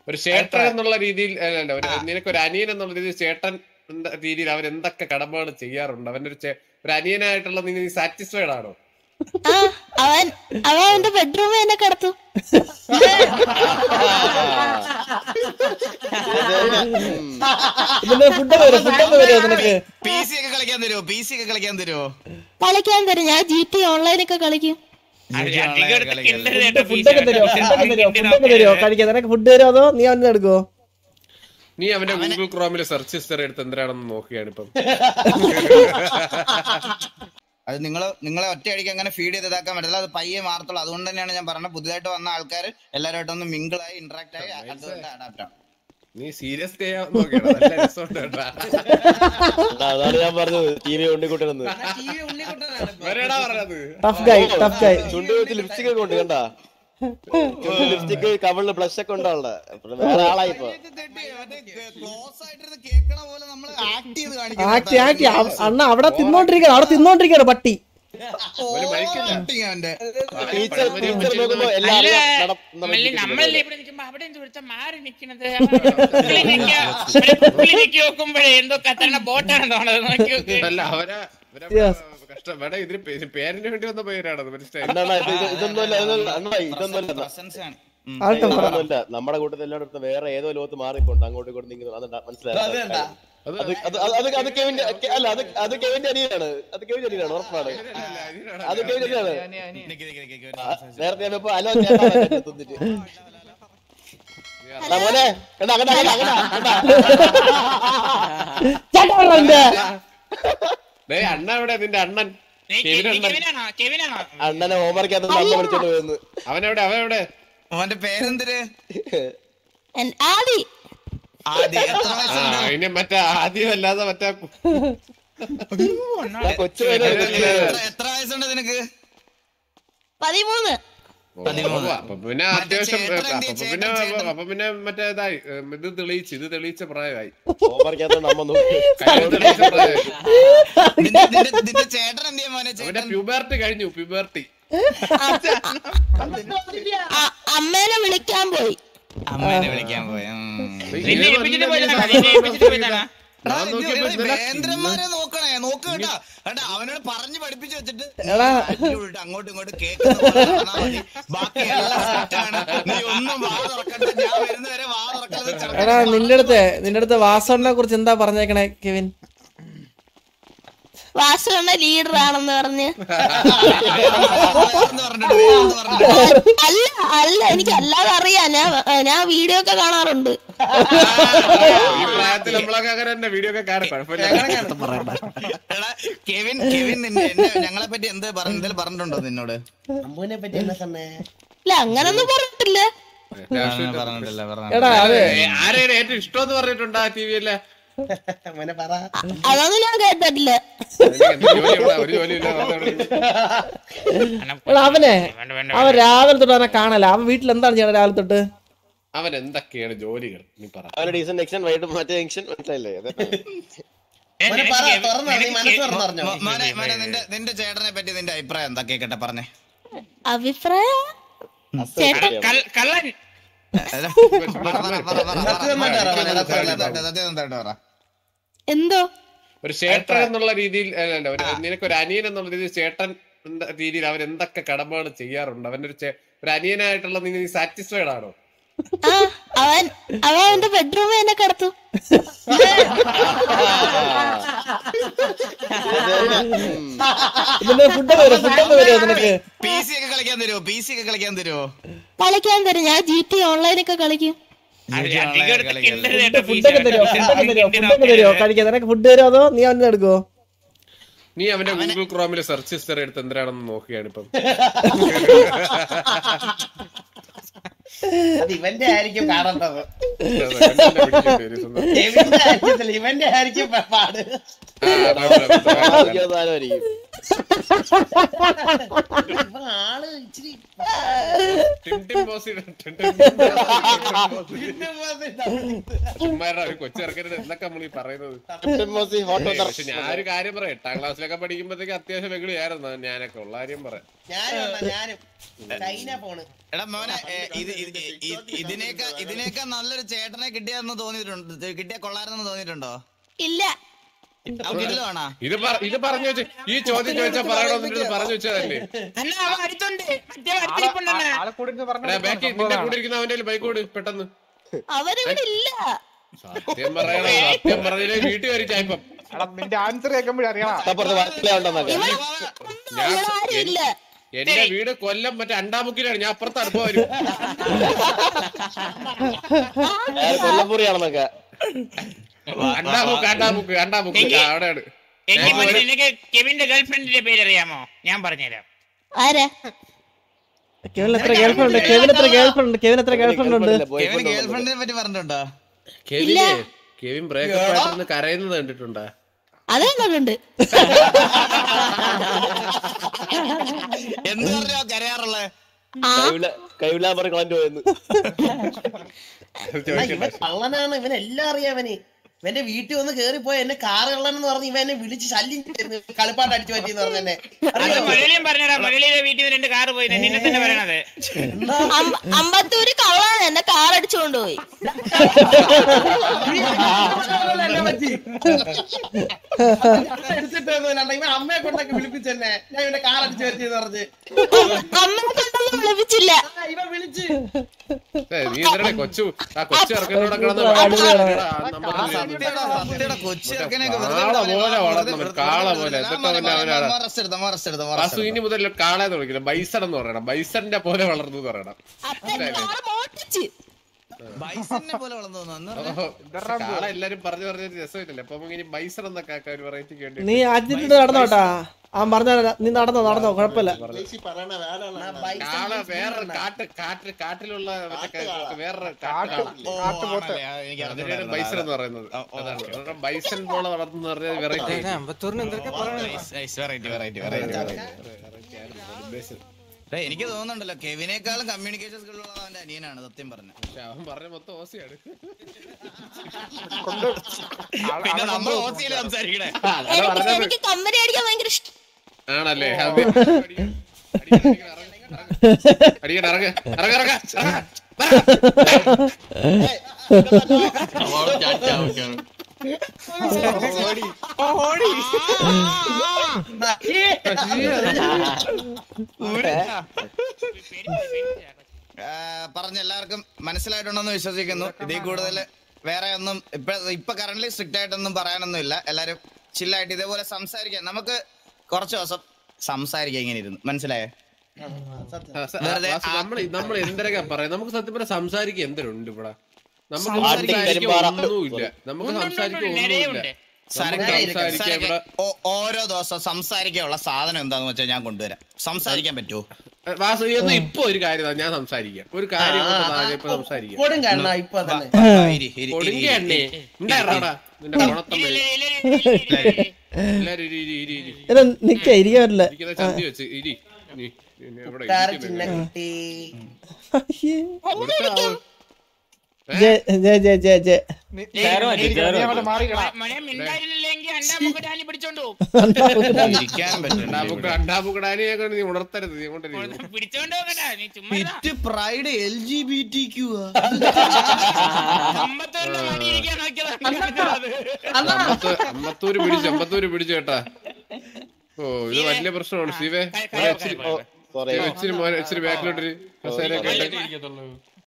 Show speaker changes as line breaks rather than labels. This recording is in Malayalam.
ഒരു ചേട്ടൻ എന്നുള്ള രീതിയിൽ അല്ല, അല്ല, ഒരു നിനക്കൊരു അനിയൻ എന്നുള്ള രീതിയിൽ ചേട്ടൻ എന്ന രീതിയിൽ അവൻ എന്തൊക്കെ കടമകൾ ചെയ്യാറുണ്ട് അവന്റെ ഒരു ചേ- ഒരു അനിയനായിട്ടുള്ള നീ സാറ്റിസ്ഫൈഡ് ആണോ
ആ അവൻ അവൻ അവന്റെ ബെഡ്റൂമിൽ എന്നെ കിടത്തു
ഇതിന്റെ ഫുഡ് വരും ഫുഡ് വരും നിനക്ക്
പി സി ഒക്കെ കളിക്കാൻ തരുമോ പി സി ഒക്കെ കളിക്കാൻ തരുമോ
കളിക്കാൻ തരും ഞാൻ ജി ടി ഓൺലൈനൊക്കെ കളിക്കും
ഫുഡൊക്കെ തരുമോ ഫുഡൊക്കെ തരുമോ ഫുഡൊക്കെ തരുമോ കഴിക്കാൻ നിനക്ക് ഫുഡ് തരുമോ അതോ നീ അവന് എടുക്കുവോ
നീ അവന്റെ ഗൂഗിൾ ക്രോമിൽ സെർച്ച് ഹിസ്റ്ററി എടുത്ത് എന്തിനാണെന്ന് നോക്കുകയാണ് ഇപ്പം
അത് നിങ്ങൾ നിങ്ങളെ ഒറ്റയടിക്ക് അങ്ങനെ ഫീഡ് ചെയ്ത് ഇതാക്കാൻ പറ്റില്ല അത് പയ്യെ മാറത്തുള്ളൂ അതുകൊണ്ട് തന്നെയാണ് ഞാൻ പറഞ്ഞത് പുതിയതായിട്ട് വന്ന ആൾക്കാർ എല്ലാവരുമായിട്ടൊന്ന് മിങ്കിളായി ഇന്ററാക്ട് ആയി അതുകൊണ്ട് അഡാപ്റ്റ് ആണ്
നീ സീരിയസ് ചെയ്യാൻ നോക്കിയാണ് നല്ല രസമുണ്ട് കേട്ടോ.
അതാണ് ഞാൻ പറഞ്ഞത് ടി വി ഉണ്ണിക്കുട്ടനെന്ന്
ഇവരെടാ പറഞ്ഞത്
ടഫ് ഗൈ ടഫ് ഗൈ
ചുണ്ട് വെച്ച് ലിപ്സ്റ്റിക് ഒക്കെ ഉണ്ട് കണ്ടാ ലിപ്സ്റ്റിക് കവളില് ബ്ലഷ് ഒക്കെ ഉണ്ടാവുള്ള വേറെ ആളായിപ്പോ
ക്ലോസ് ആയിട്ടിരുന്ന് കേൾക്കണ പോലെ നമ്മൾ ആക്ട് ചെയ്ത്
ആക്ടി ആക്ടി അണ്ണ അവിടെ തിന്നോണ്ടിരിക്കണം അവിടെ തിന്നോണ്ടിരിക്കണം പട്ടി
ആക്ടിങ് അവന്റെ
ടീച്ചർ ടീച്ചർ നോക്കുമ്പോ എല്ലാവരും
മല്ലി നമ്മളല്ലേ ഇവിടെ നിൽക്കുമ്പോ അവിടെ എന്ത് വിളിച്ചാ മാറി നിക്കണത് ക്ലിനിക്ക് നോക്കുമ്പോഴേ എന്തോ കത്തണ ബോട്ടാണ് തോന്നുന്നത് നോക്കി നോക്ക്
അല്ല അവരെ ഇവരെ
Yes.
കഷ്ടം വേണ്ട ഇതിന് പേ- പേരിന് വേണ്ടി വന്ന പേരാണത് മനസ്സിലായി
അണ്ണാ ഇത് ഇത് ഇതൊന്നുമല്ല ഇതൊന്നുമല്ല അണ്ണാ ഇതൊന്നുമല്ല
പ്രസൻസ് ആണ് ഉം.
ആൾട്ടോ
ഇതൊന്നുമല്ല നമ്മുടെ കൂട്ടത്തിൽ എല്ലാവരും വേറെ ഏതോ ലോകത്ത് മാറിപ്പോണ്ട് അങ്ങോട്ടും ഇങ്ങോട്ടും നീങ്ങുന്നു അതെന്താ മനസ്സിലായി
അത്
അത് അത് അത് അത് കെവിന്റെ അല്ല അത് അത് കെവിന്റെ അനിയനാണ് അത് കെവിന്റെ അനിയനാണ് ഉറപ്പാണ് അത് കെവിന്റെ അനിയനാണ്
നിക്ക് നിക്ക് നിക്ക് നിക്ക്.
ആ, നേരത്തെ ഞാൻ ഇപ്പൊ അലോ ചേട്ടാ തിന്നിട്ട് എടാ മോനെ കണ്ടാ കണ്ടാ കണ്ടാ കണ്ടാ കണ്ടാ
ചേട്ടാ എന്റെ
ദേ, അണ്ണ എവിടെ നിന്റെ അണ്ണൻ
നീ കെ-
കെവിൻ
നീ
അണ്ണൻ
കെവിനാണോ കെവിനാണോ
അണ്ണനെ ഹോംവർക്കകത്ത് അമ്മ വിളിച്ചോണ്ട് പോയെന്ന്
അവനെവിടെ അവനെവിടെ
അവന്റെ പേരെന്തിര്
എൻ- ആദി
ആദ്യം എത്ര
ആ
വയസ്സുണ്ട്
അതിന് മറ്റേ ആദ്യം അല്ലാതെ മറ്റേ
ആ കൊച്ചു പേര്
എത്ര- എത്ര വയസ്സുണ്ട് നിനക്ക്
പതിമൂന്ന്
ഓ, അപ്പൊ പിന്നെ അത്യാവശ്യം
ചേട്ടൻ
അപ്പൊ
എന്ത് ചെയ്യും?
പിന്നെ
ചേട്ടൻ-
അപ്പൊ പിന്നെ മറ്റേ ഇതായി ഏം, ഇത് തെളിയിച്ച് ഇത് തെളിയിച്ച പ്രായമായി
ഹോംവർക്കകത്തോണ്ട് അമ്മ നോക്കി
കാര്യം തെളിയിച്ച പ്രായമായി
നിന്റെ നിന്റെ- നിന്റെ ചേട്ടൻ എന്ത് ചെയ്യാൻ മോനെ
അവന്റെ
ചേട്ടൻ
പ്യൂബർട്ടി കഴിഞ്ഞു പ്യൂബർട്ടി
അ- അമ്മേനെ വിളിക്കാൻ പോയി
അമ്മേനെ വിളിക്കാൻ പോയ
നിന്നെ ഏൽപ്പിച്ചിട്ട് പോയതാണോ നിന്നെ ഏൽപ്പിച്ചിട്ട് പോയതാണോ
ഞാൻ നോക്കിയപ്പോ ഇന്നലെ
വേന്ദ്രന്മാരെ നോക്കണേ നോക്ക് കേട്ടാ കേട്ടാ അവനോട് പറഞ്ഞു പഠിപ്പിച്ചു വെച്ചിട്ട്
എടാ.
അടിപൊളിയായിട്ട് അങ്ങോട്ടും ഇങ്ങോട്ടും കേൾക്കുന്ന പോലെ നടന്നാ മതി. ബാക്കി എല്ലാം set ആണ് നീ ഒന്നും വാ തുറക്കണ്ട ഞാൻ വരുന്നവരെ വാ തുറക്കാതെ
എടാ നിന്റെ അടുത്ത് നിന്റെ അടുത്ത് വാസോണിനെ കുറിച്ച് എന്താ പറഞ്ഞേക്കണേ കെവിൻ
വാസുണ്ണ ലീഡർ ആണെന്ന് പറഞ്ഞ്
പറഞ്ഞിട്ട് വേറെന്ത് പറഞ്ഞിട്ട്
അല്ല അല്ല എനിക്ക് അല്ലാതെ അറിയാം ഞാൻ ഞാൻ വീഡിയോ ഒക്കെ കാണാറുണ്ട്
ഈ പ്രായത്തിൽ നമ്മളൊക്കെ അങ്ങനെ തന്നെ വീഡിയോ ഒക്കെ കാണും കുഴപ്പമില്ല
എടാ, കെവിൻ കെവിൻ നിന്നെ എന്നെ ഞങ്ങളെ പറ്റി എന്ത് പറഞ്ഞ എന്തെങ്കിലും പറഞ്ഞിട്ടുണ്ടോ നിന്നോട്
അമ്പൂനെ പറ്റി എന്നാ സണ്ണേ
ഇല്ല അങ്ങനൊന്നും പറഞ്ഞിട്ടില്ല
പറഞ്ഞിട്ടില്ല
എടാ അതെ
ആരെയാണ് ഏറ്റവും ഇഷ്ടം എന്ന് പറഞ്ഞിട്ടുണ്ടാ ടി വിയിലെ
മോനെ പറ
അതൊന്നും ഞാൻ കേട്ടിട്ടില്ല
ഒരു ജോലിയില്ല വെറുതെ ഇവിടെ.
എടാ അവനെ
വേണ്ട വേണ്ട
അവൻ രാവിലെ തൊട്ട് അവനെ കാണല അവൻ വീട്ടിൽ എന്താണ് ചെയ്യണത് രാവിലെ തൊട്ട്
അവൻ എന്തൊക്കെയാണ് ജോലികൾ നീ പറ
അവന്റെ ഡീസന്റ് ജംഗ്ഷൻ വൈകിട്ട് മറ്റേ ജംഗ്ഷൻ മനസ്സിലായില്ലേ അതെ
ഏ,
മോനെ പറ
നിനക്ക്
തുറന്നോ നീ
നിനക്ക്
മനസ്സ് തുറന്ന് പറഞ്ഞോ
മോ- മോനെ മോനെ നിന്റെ നിന്റെ ചേട്ടനെ പറ്റി നിന്റെ അഭിപ്രായം എന്താ കേക്കട്ടെ പറഞ്ഞേ
അഭിപ്രായം ചേട്ടൻ
കള്ള- കള്ളൻ
അല്ല, പറ, പറ, പറ, പറ, പറ.
സത്യസന്ധമായിട്ട് പറ, മോനെ, സത്യസന്ധമായിട്ട്.
സത്യസന്ധമായിട്ട് പറ
എന്തോ
ഒരു ചേട്ടൻ എന്നുള്ള രീതിയിൽ അല്ല, അല്ല, ഒരു നിനക്കൊരു അനിയൻ എന്നുള്ള രീതിയിൽ ചേട്ടൻ എന്ന രീതിയിൽ അവൻ എന്തൊക്കെ കടമകൾ ചെയ്യാറുണ്ട് അവന്റെ ഒരു ചേ- ഒരു അനിയനായിട്ടുള്ള നീ സാറ്റിസ്ഫൈഡ് ആണോ
ആ അവൻ അവൻ അവന്റെ ബെഡ്റൂമിൽ എന്നെ കിടത്തു
ഇതിന്റെ ഫുഡ് വരും ഫുഡൊക്കെ വരും നിനക്ക്
പി സി ഒക്കെ കളിക്കാൻ തരുമോ പി സി ഒക്കെ കളിക്കാൻ തരുമോ
കളിക്കാൻ തരും ഞാൻ ജി ടി ഓൺലൈനൊക്കെ കളിക്കും
ഫുഡൊക്കെ തരുമോ ഫുഡൊക്കെ തരുമോ ഫുഡൊക്കെ തരുമോ കഴിക്കാൻ നിനക്ക് ഫുഡ് തരുമോ അതോ നീ അവന് എടുക്കുവോ
നീ അവന്റെ ഗൂഗിൾ ക്രോമിൽ സെർച്ച് ഹിസ്റ്ററി എടുത്ത് എന്തിനാണെന്ന് നോക്കുകയാണ് ഇപ്പം
അത് ഇവന്റെ ആയിരിക്കും കാണേണ്ടത്
കണ്ടില്ല, പിടിക്കേണ്ടി വരും സ്വന്തം.
ഇവന്റെ ആയിരിക്കത്തില്ല ഇവന്റെ ആയിരിക്കും പാട്
ആ, അതാണ്, അതാണ്, അതാണ്.
സാധനമായിരിക്കും
ഇപ്പൊ ആള് ഇച്ചിരി
ടിം ടിം ബോസ് ടിം ടിം ടിം ബോസ്. ചുമ്മാ ഒരു കൊച്ചിറക്കരുത് എന്നൊക്കെ നമ്മൾ ഈ പറയുന്നത്
മോസി ഹോട്ട്
ഏയ്, പക്ഷെ ഞാനൊരു കാര്യം പറയാം എട്ടാം ക്ലാസ്സിലൊക്കെ പഠിക്കുമ്പോഴത്തേക്ക് അത്യാവശ്യം വെളിയായിരുന്നു ഞാനൊക്കെ ഉള്ള കാര്യം പറയാം
ഞാനും അണ്ണാ, ഞാനും ചൈന പോണ്
എടാ മോനെ ഏ, ഇത് ഇത് ഇ- ഇതിനേക്കാ ഇതിനേക്കാ നല്ലൊരു ചേട്ടനെ കിട്ടിയെന്ന് തോന്നിയിട്ടുണ്ട് കിട്ടിയ കൊള്ളാരെന്ന് തോന്നിയിട്ടുണ്ടോ
ഇല്ല
കിട്ടില്ലതാണോ
ഇത് പറ- ഇത് പറഞ്ഞു വെച്ച് ഈ ചോദ്യം ചോദിച്ചാൽ പറയണമെന്നിട്ട് ഇത് പറഞ്ഞു വെച്ചതല്ലേ
അണ്ണാ അവൻ അടുത്തുണ്ട് മറ്റേ അടുത്തിരിപ്പുണ്ടണ്ണാ
എടാ, ബാക്കി നിന്റെ കൂടെ ഇരിക്കുന്ന അവന്റെ ബൈക്ക് കൂടി പെട്ടെന്ന്
അവരിവിടെ ഇല്ല
സത്യം പറയണം സത്യം പറഞ്ഞില്ലേ വീട്ടിൽ വരും ചായപ്പം
നിന്റെ ആൻസർ കേൾക്കുമ്പോഴേ അറിയണം
അപ്പുറത്ത് മനസ്സിലാവുണ്ടെന്നൊക്കെ
ഇവിടെ
ഞാൻ
ഇവിടെ ആരും ഇല്ല
എന്റെ വീട് കൊല്ലം മറ്റേ അണ്ടാമുക്കിലാണ് ഞാൻ അപ്പുറത്ത് അടുപ്പ് വരും
കൊല്ലംപുറിയാണെന്നൊക്കെ
അണ്ടാമുക്ക് അണ്ടാമുക്ക് അണ്ടാമുക്ക്
എങ്കി-
അവിടെയാണ്
എങ്കിൽ മോനെ നിനക്ക് കെവിന്റെ ഗേൾഫ്രണ്ടിന്റെ പേര് അറിയാമോ ഞാൻ പറഞ്ഞുതരാം
ആരാ
കെവിൻ എത്ര ഗേൾഫ്രണ്ട് ഉണ്ട് കെവിൻ എത്ര ഗേൾഫ്രണ്ട് ഉണ്ട് കെവിൻ എത്ര ഗേൾഫ്രണ്ട് ഉണ്ട്
കെവിന് ഗേൾഫ്രണ്ടിനെ പറ്റി പറഞ്ഞിട്ടുണ്ടോ
കെവിനെ കെവിൻ ബ്രേക്കപ്പ് ആയിട്ടൊന്ന് കരയുന്നത് കണ്ടിട്ടുണ്ടാ
അത് കണ്ടിട്ടുണ്ട്
എന്ത് പറഞ്ഞോ കരയാറുള്ളത്
ആ
കൈവിലാൻ പറഞ്ഞ കളഞ്ഞു പോയെന്ന്
അണ്ണാ, ഇവൻ കള്ളനാണ് ഇവൻ എല്ലാം അറിയാം അവന് ഇവന്റെ വീട്ടിൽ വന്ന് കേറിപ്പോയ എന്നെ കാറ് കള്ളനെന്ന് പറഞ്ഞ് ഇവൻ എന്നെ വിളിച്ച് ശല്യം ചെയ്തിരുന്നു. കളിപ്പാട്ട് അടിച്ചു പറ്റിയെന്ന് പറഞ്ഞ എന്നെ
അത്
അറിയോ?
മുരളിയും പറഞ്ഞടാ മുരളിയുടെ വീട്ടിൽ നിന്ന് രണ്ട് കാറ് പോയി നിന്നെ തന്നെ പറയണത്
എന്താ?
അമ്പ- അമ്പത്തൂര് കള്ളാണ് എന്നെ കാർ അടിച്ചു കൊണ്ടുപോയി
എന്നെ പറ്റി. എടുത്തിട്ടൊന്നുമില്ല അണ്ണാ. ഇവൻ അമ്മയെ കൊണ്ടൊക്കെ വിളിപ്പിച്ചെന്നെ ഞാൻ ഇവന്റെ കാർ അടിച്ചു പറ്റിയെന്ന് പറഞ്ഞ്
അമ്മയെ കൊണ്ടൊന്നും വിളിപ്പിച്ചില്ല
ആ, ഇവൻ വിളിച്ച്
ഏ, നീ എന്തിനാ കൊച്ചു ആ കൊച്ചു ഇറക്കുന്നോടെ കിടന്ന്
ആ സത്യയുടെ സത്യയുടെ കൊച്ചു ചെറുക്കനെയൊക്കെ വെറുതെ
കാള
വിടാൻ
പോലെ
വെറുതെ
വളർന്നു
വെറുതെ
കാള
വെറുതെ
പോലെ
ഞാൻ
എന്നിട്ട്
മോനെ
അവന്റെ
പറയാം,
അവനാണ്
മോൻ rest എടുത്തോ, മോൻ rest എടുത്തോ, മോൻ rest
വാസു
എടുത്തോ.
ഇനി മുതൽ കാളെന്ന് വിളിക്കണം ബൈസൺ എന്ന് പറയണം ബൈസണിന്റെ പോലെ വളർന്നു എന്ന് പറയണം
അപ്പൻ കാറ് മോട്ടിച്ച്
ബൈസണിനെ പോലെ വളർന്നു വന്നു. എന്ന് പറഞ്ഞാ
ഓഹോ, പക്ഷെ കാള എല്ലാരും പറഞ്ഞു പറഞ്ഞ രസമില്ലല്ലേ അപ്പൊ നമുക്ക് ഇനി ബൈസൺ എന്നൊക്കെ ആക്കാൻ ഒരു വെറൈറ്റി വേണ്ടി
നീ ആദ്യത്തെ നടന്നോട്ടാ ആ പറഞ്ഞ നീ നടന്നോ നടന്നോ കുഴപ്പമില്ല
അണ്ണാ, ബൈസൺ
കാള
ജ്യൂസ്
വേറെ
അണ്ണാ.
കാട്ട് കാട്ടിൽ കാട്ടിലുള്ള മറ്റേ ക- വേറെ കാട്ട് കാള.
ഓ, ആണല്ലേ? ആ, എനിക്ക്
അതിനാണ്
അറിഞ്ഞൂടാ.
ബൈസൺ എന്ന് പറയുന്നത് അതാണ് കാരണം ബൈസൺ പോലെ വളർന്നു പറഞ്ഞ variety
Nice, variety, variety, variety, variety. ഡേയ്, എനിക്ക് തോന്നുന്നുണ്ടല്ലോ കെവിനേക്കാളും കമ്മ്യൂണിക്കേഷൻ സ്കില്ലുള്ള അവന്റെ അനിയനാണ് സത്യം പറഞ്ഞ
അവൻ പറഞ്ഞ മൊത്തം ഓസിയാണ്
പിന്നെ നമ്മൾ ഓസിയില് സംസാരിക്കണേ
എനിക്ക് എനിക്ക് കമ്പനി അടിക്കാൻ ഭയങ്കര ഇഷ്ടം
ആണല്ലേ അത് അടിക്കണ ഇറങ്ങ ഇറങ്ങ ഇറങ്ങ
പറഞ്ഞ എല്ലാവർക്കും മനസ്സിലായിട്ടുണ്ടെന്ന് വിശ്വസിക്കുന്നു ഇതിൽ കൂടുതൽ വേറെ ഒന്നും ഇപ്പൊ ഇപ്പൊ കറന്റ് സ്ട്രിക്റ്റ് ആയിട്ടൊന്നും പറയാനൊന്നും ഇല്ല എല്ലാരും ചില്ലായിട്ട് ഇതേപോലെ സംസാരിക്കാം നമുക്ക് കുറച്ച് ദിവസം സംസാരിക്കാം ഇങ്ങനെ ഇരുന്ന് മനസ്സിലായേ വെറുതെ ആ-
നമ്മൾ നമ്മൾ എന്തൊക്കെ പറയാം നമുക്ക് സത്യം പറഞ്ഞാൽ സംസാരിക്കാൻ എന്തിനുണ്ട് ഇവിടെ നമുക്ക്
സംസാരിക്കാൻ
സംസാരിക്കാൻ
പെരുമ്പാറ.
ഒന്നുമില്ല നമുക്ക്
ഉണ്ട്, ഉണ്ട്,
സംസാരിക്കാൻ
ഉണ്ട്,
ഒന്നുമില്ല
ഉണ്ട്.
സരക്ക്
സംസാരിക്കാൻ
സരക്ക്
ഇവിടെ
ഓ- ഓരോ ദിവസം സംസാരിക്കാനുള്ള സാധനം എന്താന്ന് വെച്ചാൽ ഞാൻ കൊണ്ടുവരാം സംസാരിക്കാൻ പറ്റുമോ
വാസു എന്ന് ഇപ്പൊ ഒരു കാര്യം ഞാൻ സംസാരിക്കാം ഒരു കാര്യം കൊണ്ട് താഴെ ഇപ്പൊ സംസാരിക്കാം
കൊടും കാണാ ഇപ്പൊ തന്നെ
ഇരി, ഇരി, ഇരി,
കൊടുങ്ക
ഇരി.
എണ്ണേ ഉണ്ടായിരുന്നാടാ നിന്റെ ഗുണത്തം
ഇല്ല, ഇല്ല, ഇല്ല, ഇല്ല, ഇല്ല, ഇല്ല, ഇല്ല.
എല്ലാരും ഇരി ഇരി ഇരി ഇരി
എടാ നിക്ക ഇരിക്കാൻ പറ്റില്ല
ഇരിക്കുന്ന ചന്തി വെച്ച് ഇരി നീ നീ എവിടെ
കാറ്
ഇരിക്കുന്നെ?
ചിന്ന കുട്ടി
കൊടുത്ത ആള്.
ജെ ജെ ജെ ജെ ജെ
മാറിക്കടാ
മോനെ മിണ്ടായിരുന്നില്ലെങ്കിൽ അണ്ടാ മുഖടാനി പിടിച്ചോണ്ട് പോകും
ഇരിക്കാനും പറ്റില്ല
അണ്ടാമുക്ക് അണ്ടാമുക്കടാനിയെ കൊണ്ട് നീ ഉണർത്തരുത് നീ കൊണ്ട്
പിടിച്ചോണ്ട് പോകട്ടാ നീ ചുമ്മാ ഇരുന്നാ.
പിറ്റ് പ്രൈഡ് L G B T Q
അമ്പത്തൊന്ന് മണി ഇരിക്കാൻ നോക്കിയതാണ്
അമ്പത്ത് അമ്പത്തൂര് പിടിച്ചു അമ്പത്തൂര് പിടിച്ചു കേട്ടാ ഓ ഇത് വലിയ പ്രശ്നമാണ് ശിവേ മോനെ ഇച്ചിരി
സോറി
ശിവ, ഇച്ചിരി മോനെ ഇച്ചിരി ബാക്കിലോട്ടൊരു കസേരയൊക്കെ ഇട്ട്